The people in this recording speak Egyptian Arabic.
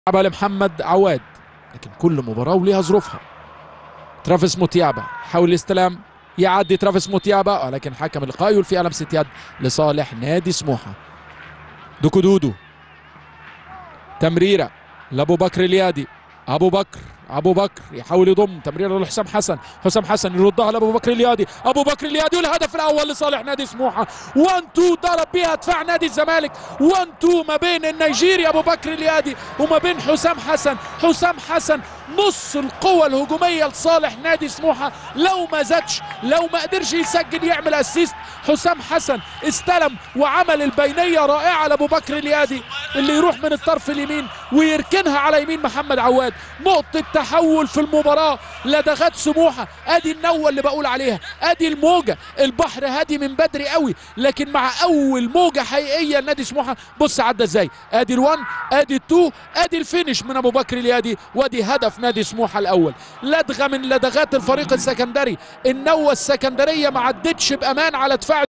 لعبها لمحمد عواد لكن كل مباراة وليها ظروفها ترافيس موتيابا حاول الاستلام يعدي ترافيس موتيابا ولكن حكم اللقاء يلفي لمسة يد لصالح نادي سموحة دوكو دودو تمريرة لأبو بكر اليادي أبو بكر أبو بكر يحاول يضم تمريرة لحسام حسن حسام حسن يردها لأبو بكر اليادي أبو بكر اليادي والهدف الأول لصالح نادي سموحة 1 2 ضرب بها دفاع نادي الزمالك 1 2 ما بين النيجيري أبو بكر اليادي وما بين حسام حسن حسام حسن نص القوة الهجومية لصالح نادي سموحة لو ما زادش لو ما قدرش يسجل يعمل اسيست حسام حسن استلم وعمل البينية رائعة لأبو بكر اليادي اللي يروح من الطرف اليمين ويركنها على يمين محمد عواد نقطة تحول في المباراة لدغات سموحة ادي النوة اللي بقول عليها ادي الموجة البحر هادي من بدري قوي لكن مع اول موجة حقيقية لنادي سموحة بص عدى ازاي ادي الوان ادي التو ادي الفينش من ابو بكر اليادي وادي هدف نادي سموحة الاول لدغة من لدغات الفريق السكندري النوة السكندرية ما عدتش بامان على دفاع